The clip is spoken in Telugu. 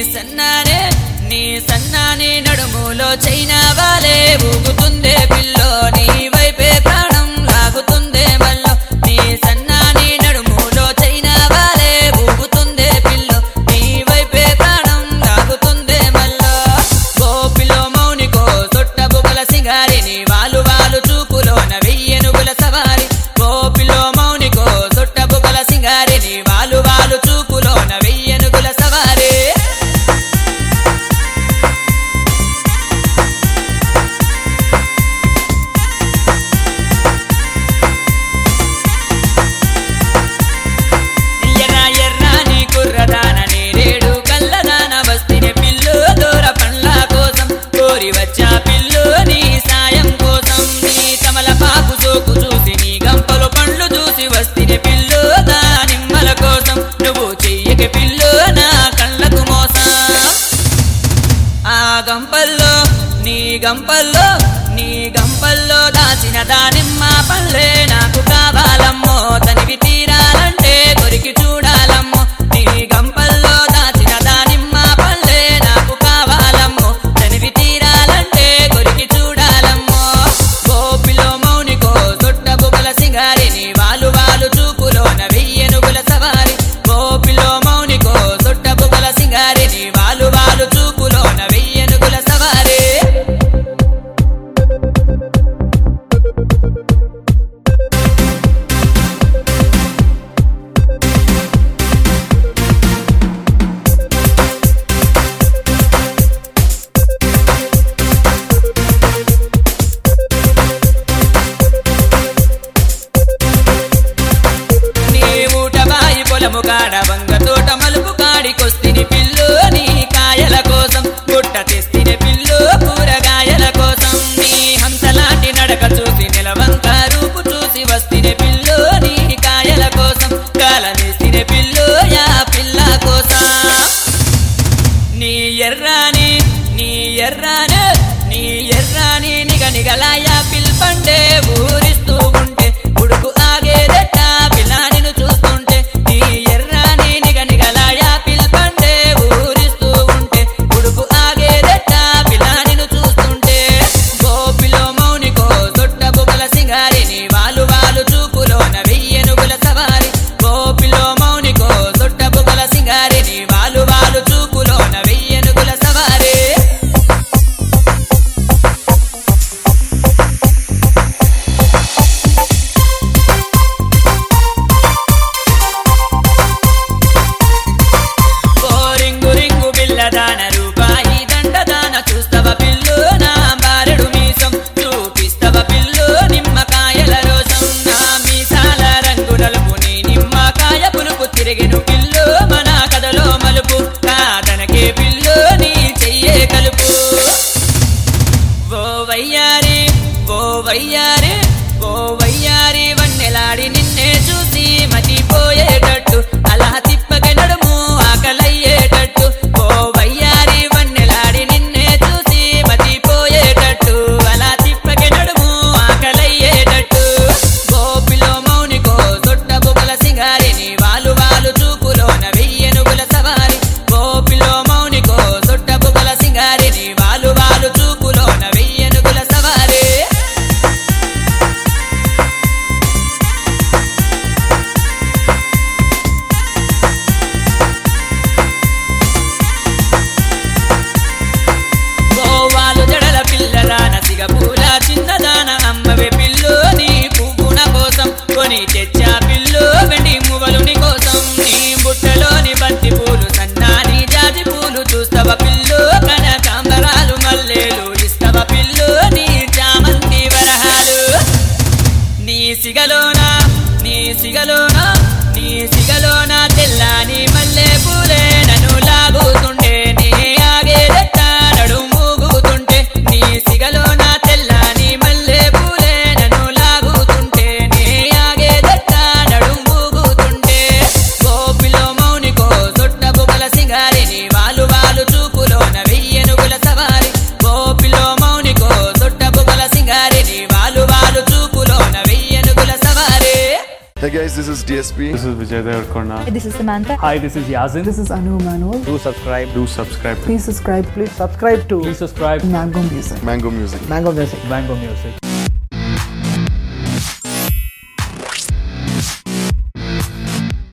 సన్నానే నీ సన్నాని నడుములో చైనా వాలే ఊగుతుందే పిల్లో నీ వైపే ప్రాణం లాగుతుందే మల్లో నీ సన్నాని నడుములో చైనా వాలే ఊగుతుందే పిల్లో నీ వైపే ప్రాణం లాగుతుందే మల్లో గోపిలో మౌనికో సొట్ట బుగల సింగారిని వాలు వాలు చూపులోన వెయ్యెనుగుల సవారి గోపిలో మౌనికో సొట్ట బుగల సింగారిని వాలు వాలు చూపులోన వెయ్యెనుగుల సవారి ఎర్ర ఎర్రాని కుర్రదాన నేరేడు కల్లదాన వస్తిని పిల్లు దూర పండ్ల కోసం కోరి వచ్చా పిల్లు నీ సాయం కోసం నీ తమల పాపు సోకు చూసి నీ గంపలు పండ్లు చూసి వస్తిని పిల్లు దానిమ్మల కోసం నువ్వు చెయ్యక పిల్లు నా కళ్ళకు మోసం ఆ గంపల్లో నీ గంపల్లో నీ గంపల్లో దాచిన దానిమ్మ పళ్ళే నాకు కావాలమ్మో తనివి తీరాలంటే కొరికి చూడాలమ్మో నీ గంపల్లో దాచిన దానిమ్మ పళ్ళే నాకు కావాలమ్మో తనివి తీరాలంటే కొరికి చూడాలమ్మో గోపిలో మౌనికో దొడ్డ బుగల సింగారిని వాలు వాలు చూపులోన వెయ్యెనుగుల సవారి గోపిలో మౌనికో దొడ్డ బుగల సింగారిని వాలు వాలు చూపులోన వెయ్యెనుగుల సవారి నీ ఊట బాయి పొలము కాడ వంగ తోట మలుపు కాడికొస్తిని పిల్లు నీ కాయల కోసం గుట్ట తెస్తిని పిల్లు కూరగాయల కోసం నీ హంసలాంటి నడక చూసి నిలవంక రూపు చూసి వస్తిని పిల్లు నీ కాయల కోసం కాలనేస్తిని పిల్లు యా పిల్ల కోసం నీ ఎర్రాని నీ ఎర్రాని నీ ఎర్రాని నిగ నిగలాయా పిల్పండే ఊరిస్తూ ఉంటే ఉడుకు ఆగేదట పిల్లానిను చూస్తుంటే నీ ఎర్రాని నిగ నిగలాయా పిల్పండే ఊరిస్తూ ఉంటే ఉడుకు ఆగేదట పిల్లానిను చూస్తుంటే గోపిలో మౌనికో దొడ్డ బుగల సింగారిని వాలు వాలు చూపులోన వెయ్యెనుగుల సవారి గోపిలో మౌనికో దొడ్డ బుగల సింగారిని వాలు వాలు చూపులోన వెయ్యెనుగుల సవారి ఓ రింగు రింగు బిల్లదాన రూపాయి దండదాన చూస్తవ పిల్లు నా బారెడు మీసం చూపిస్తవ పిల్లు నిమ్మకాయల రోసం నా మీసాల రంగు నలుపు నీ నిమ్మకాయ పులుపు తిరిగిను పిల్లు మన కథలో మలుపు కాదనకే పిల్లు నీ చెయ్యే కలుపు ఓ వయ్యారి ఓ వయ్యారి ఓ వయ్యారి వన్నెలాడి నిన్నే చూసి మతిపోయేటట్టు అలా తిప్పక నడుము ఆకలయ్యేటట్టు ఓ వయ్యారి వన్నెలాడి నిన్నే చూసి మతిపోయేటట్టు అలా తిప్పక నడుము ఆకలయ్యేటట్టు గోపిలో మౌనికో దొడ్డ బుగల సింగారిని వాలు వాలు చూపులోన వెయ్యెనుగుల సవారి గోపిలో మౌనికో దొడ్డ బుగల సింగారిని వాలు వాలు చూపులోన వెయ్యెనుగుల సవారి గోవాలు జడల పిల్లదాన సిగపూల చిన్నదాన అమ్మవే పిల్లు నీ పువ్వున కోసం కొని తెచ్చా పిల్లు వెండి మువ్వలుని కోసం నీ బుట్టలోని బంతి పూలు సన్నాని జాజి పూలు చూస్తవ పిల్లు కనకాంబరాలు మల్లెలు ఇస్తవ పిల్లు నీ చామంతి వరహాలు నీ సిగలోన నీ సిగలోన నీ సిగలోన తెల్లాని మల్లె పూలే నన్ను లాగుతుంటే నీ ఆగేదెట్ట నడు మూగుతుంటే నీ సిగలోన తెల్లాని మల్లె పూలే నన్ను లాగుతుంటే నీ ఆగేదెట్ట నడు మూగుతుంటే గోపిలో మౌనికో దొడ్డ బుగల సింగారిని వాలు వాలు చూపులోన వెయ్యెనుగుల సవారి గోపిలో మౌనికో దొడ్డ బుగల సింగారిని వాలు వాలు చూపులోన వెయ్యెనుగుల సవారి Hey guys, this is is DSP. This is Vijay Devarkonda. This is Samantha. Hi, this is Yazin. This is Anu Manuel. Do subscribe. Do subscribe. Please subscribe. Please subscribe to Please subscribe. Mango Music. Mango Music. Mango Music. Mango Music.